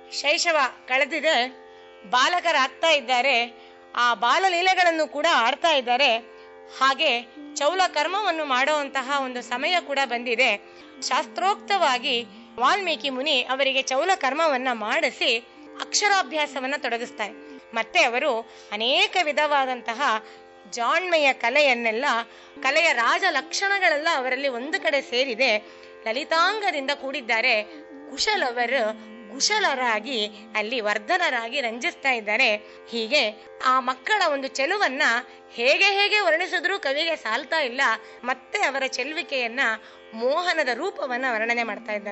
ಶೈಶವ ಕಳೆದಿದೆ ಬಾಲಕರಾಗ್ತಾ ಇದ್ದಾರೆ ಆ ಬಾಲಲೀಲೆಗಳನ್ನು ಕೂಡ ಆಡ್ತಾ ಇದ್ದಾರೆ ಹಾಗೆ ಚೌಲ ಕರ್ಮವನ್ನು ಮಾಡುವಂತಹ ಒಂದು ಸಮಯ ಕೂಡ ಬಂದಿದೆ ಶಾಸ್ತ್ರೋಕ್ತವಾಗಿ ವಾಲ್ಮೀಕಿ ಮುನಿ ಅವರಿಗೆ ಚೌಲ ಕರ್ಮವನ್ನ ಮಾಡಿಸಿ ಅಕ್ಷರಾಭ್ಯಾಸವನ್ನ ತೊಡಗಿಸ್ತಾರೆ ಮತ್ತೆ ಅವರು ಅನೇಕ ವಿಧವಾದಂತಹ ಜಾಣ್ಮೆಯ ಕಲೆಯನ್ನೆಲ್ಲ ಕಲೆಯ ರಾಜ ಲಕ್ಷಣಗಳೆಲ್ಲ ಅವರಲ್ಲಿ ಒಂದು ಕಡೆ ಸೇರಿದೆ ಲಲಿತಾಂಗದಿಂದ ಕೂಡಿದ್ದಾರೆ ಕುಶಲವರು ಕುಶಲರಾಗಿ ಅಲ್ಲಿ ವರ್ಧನರಾಗಿ ರಂಜಿಸ್ತಾ ಇದ್ದಾರೆ ಹೀಗೆ ಆ ಮಕ್ಕಳ ಒಂದು ಚೆಲುವನ್ನ ಹೇಗೆ ಹೇಗೆ ವರ್ಣಿಸಿದ್ರೂ ಕವಿಗೆ ಸಾಲ್ತಾ ಇಲ್ಲ ಮತ್ತೆ ಅವರ ಚೆಲುವಿಕೆಯನ್ನ ಮೋಹನದ ರೂಪವನ್ನ ವರ್ಣನೆ ಮಾಡ್ತಾ ಇದ್ದಾನೆ